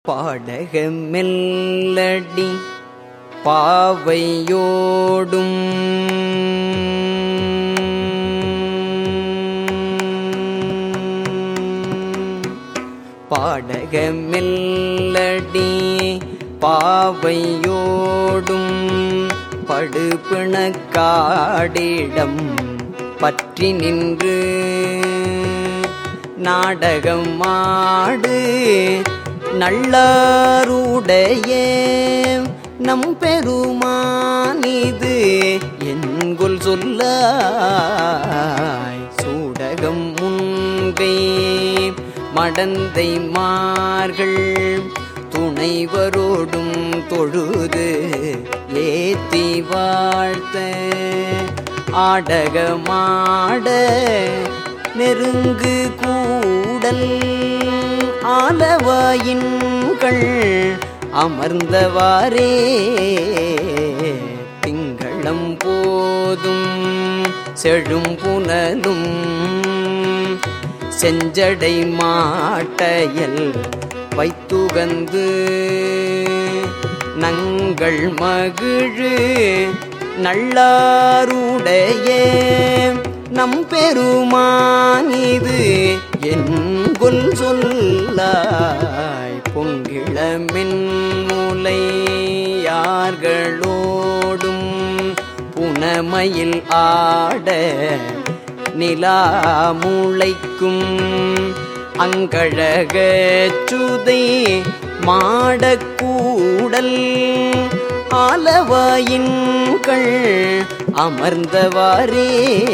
பாடக மெல்லடி பாவையோடும் பாடக மெல்லடி பாவையோடும் படுபிணக்காடிடம் பற்றி நின்று நாடகம் ஆடு நல்லாருடைய நம் பெருமானிது என்கொல் சொல்ல சூடகம் முன்கை மடந்தை மார்கள் துணைவரோடும் தொழுது ஏத்தி வாழ்த்த ஆடகமாட நெருங்கு கூடல் ஆலவாயின்கள் அமர்ந்தவாறே திங்களம் போதும் செழும் புனலும் செஞ்சடை மாட்டையல் வைத்துகந்து நங்கள் மகிழு நல்லாருடைய நம் பெருமானிது என்கொல் சொல்லாய் பொங்கிளமின் மூலை யார்களோடும் புனமையில் ஆட நிலா முளைக்கும் அங்கழக சுதை மாடக்கூடல் ஆலவாயின்கள் அமர்ந்தவாறே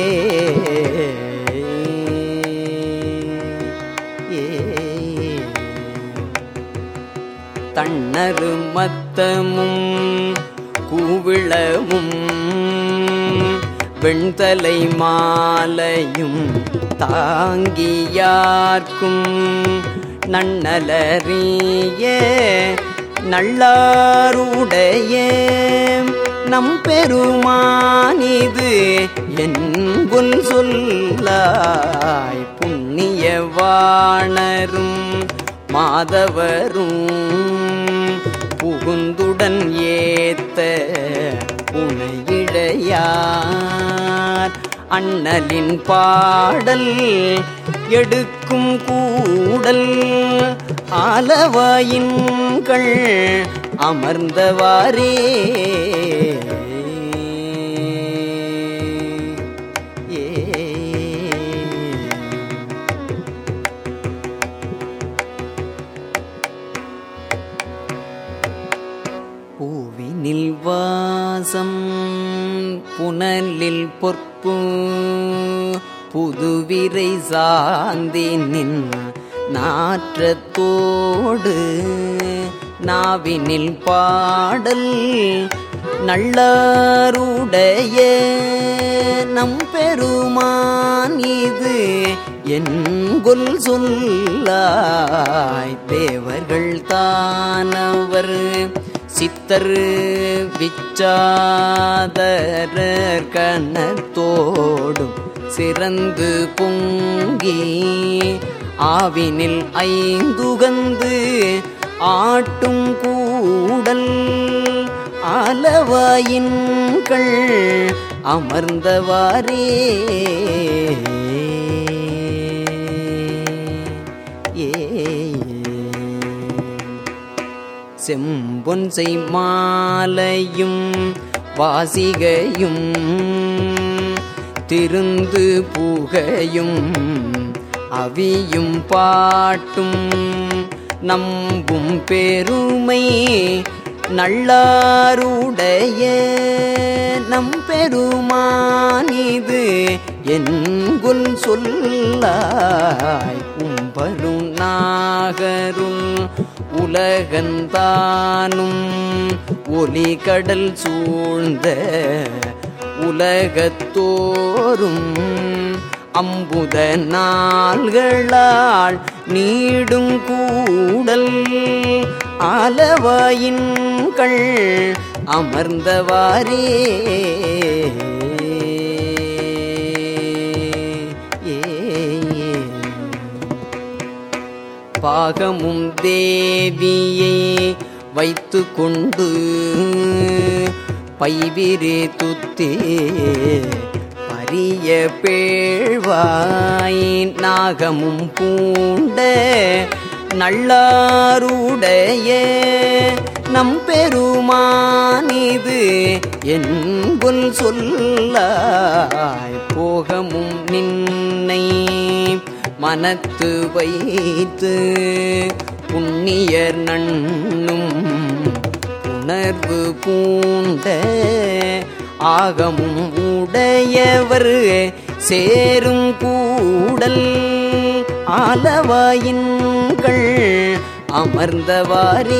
தன்னரு மத்தமும் கூவிளமும் வெண்தலை மாலையும் தாங்கியார்க்கும் நன்னலறிய நல்லாருடைய நம் பெருமானிது என்கொல் சொல்லாய் புண்ணிய வாணரும் மாதவரும் புகுந்துடன் ஏத்த புனையிழையார் அண்ணலின் பாடல் எடுக்கும் கூடல் ஆலவாயின்கள் அமர்ந்தவாறே ஏ பூவினில் வாசம் புனலில் பொற்பு புதுவிரை சாந்தி நின் நாற்றத்தோடு நாவினில் பாடல் நல்லாருடைய நம் பெருமான் இது என்கொல் சொல்லாய் தேவர்கள் தானவர் சித்தர் விச்சாதரர் கணத்தோடும் சிறந்து பொங்கி ஆவினில் ஐந்துகந்து ஆட்டும் கூடல் ஆலவாயின்கள் அமர்ந்தவாறே ஏ செம்பொன் செய் மாலையும் வாசிகையும் திருந்து புகையும் அவியும் பாட்டும் நம்பும் பெருமை நல்லாருடைய நம் பெருமானிது என்கொல் சொல்லாய் கும்பரும் நாகரும் உலகந்தானும் ஒலி கடல் சூழ்ந்த உலகத்தோறும் அம்புத நாள்களால் நீடும் கூடல் ஆலவாயின்கள் அமர்ந்தவாறே ஏ பாகமும் தேவியை வைத்து கொண்டு பைவிரே துத்தே பரிய பேழ்வாய் நாகமும் பூண்ட நல்லாருடைய நம் பெருமானிது என்புல் சொல்லாய் போகமும் நின்னை மனத்து வைத்து புண்ணியர் நண்ணும் உணர்வு பூண்ட ஆகமும் உடையவர் சேரும் கூடல் ஆலவாயின்கள் அமர்ந்தவாரே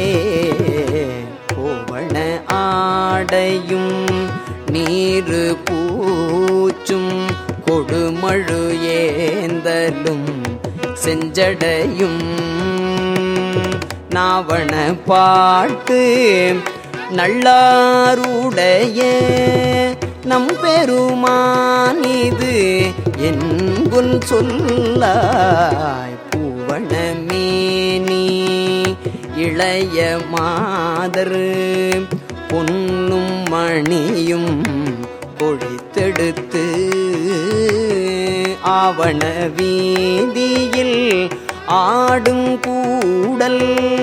கோவண ஆடையும் நீரு பூச்சும் கொடுமழு ஏந்தலும் செஞ்சடையும் நாவண பாட்டு நல்லாருடைய நம் பெருமானிது என்புல் சொல்லாய் பூவணமேனி இளைய மாதர் பொன்னும் மணியும் பொழித்தெடுத்து ஆவண வீதியில் ஆடும் கூடல்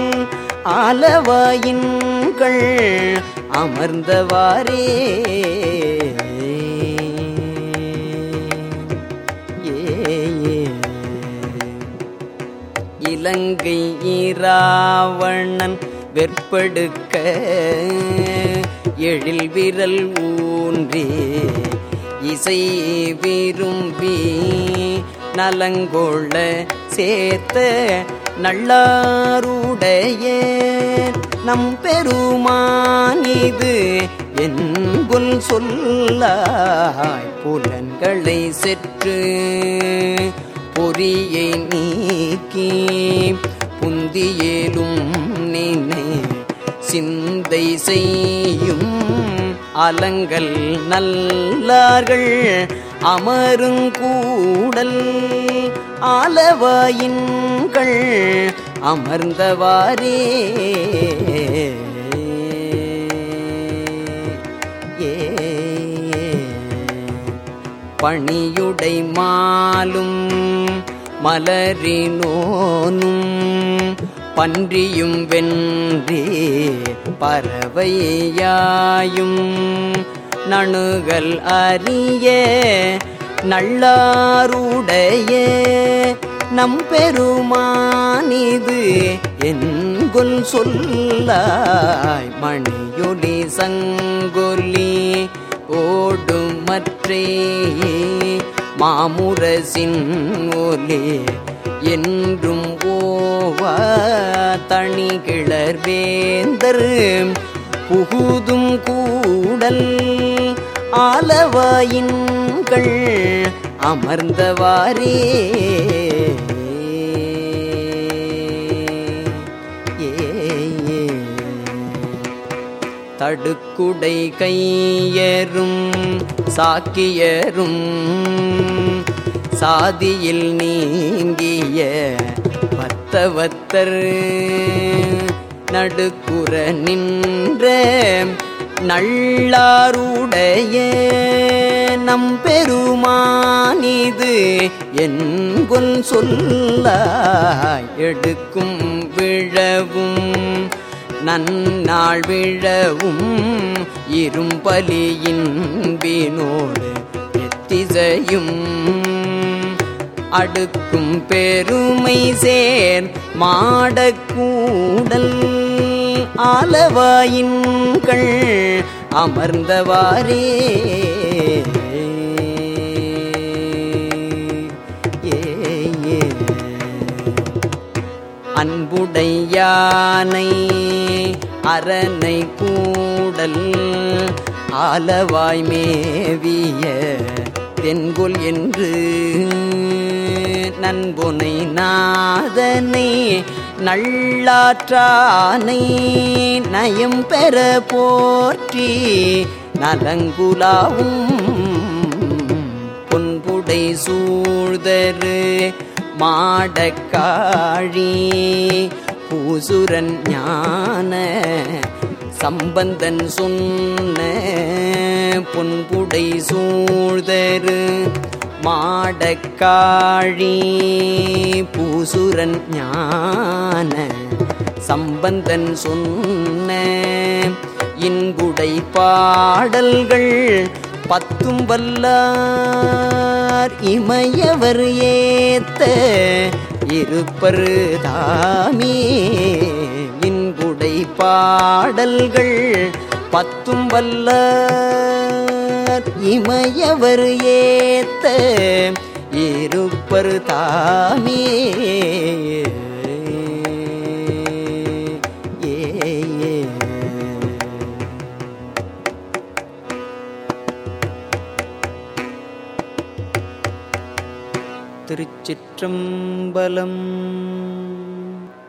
ஆலவாயின்கள் அமர்ந்தவாரே ஏ ஏ. இலங்கை ஈராவணன் வெற்படுக்க எழில் விரல் ஊன்றி இசை விரும்பி நலங்கொள்ள சேர்த்த நல்லாருடைய நம் பெருமானிது என்புல் சொல்லாய் புலன்களை செற்று பொறியை நீக்கி புந்தியேலும் நினை சிந்தை செய்யும் அலங்கள் நல்லார்கள் அமருங்கூடல் ஆலவாயின்கள் அமர்ந்தவாரே ஏ பணியுடை மாலும் மலரினோனும் பன்றியும் வென்றி பறவையாயும் நணுகல் அறிய நல்லாருடைய நம் பெருமானிது என்கொல் சொல்லாய் மணியொலி சங்கொலி ஓடும் மற்றே மாமுரசின் ஒலி என்றும் ஓவா தனி கிளர்வேந்தர் புகுதும் கூடல் ஆலவாயின்கள் அமர்ந்தவாரே ஏ ஏ. தடுக்குடை கையரும் சாக்கியரும் சாதியில் நீங்கிய வத்தவத்தர் நடுக்குற நின்ற நல்லாருடைய நம் பெருமானிது என்கொல் சொல்லாய் எடுக்கும் விழவும் நன்னாள் விழவும் இரும்பலியின் வினோடு எத்திசையும் அடுக்கும் பெருமை சேர் மாடக்கூடல் ஆலவாயின்கள் அமர்ந்தவாரே ஏ ஏ அன்புடையானை அரணை கூடல் ஆலவாய் மேவிய தென்கொல் என்று நண்புனை நாதனை நல்லாற்றானை நயம் பெற போற்றி நலங்குலாவும் பொன்புடை சூழ்தரு மாடக்காழி பூசுரன் ஞான சம்பந்தன் சொன்ன பொன்புடை சூழ்தரு மாடக்காழி பூசுரன் ஞான சம்பந்தன் சொன்ன இன்குடை பாடல்கள் பத்தும் வல்லார் இமையவர் ஏத்த இருப்பரு தாமே இன்குடை பாடல்கள் பத்தும் வல்லார் இமையவர் ஏத்த இருப்பரு தாமே ஏ ஏ திருச்சிற்றம்பலம்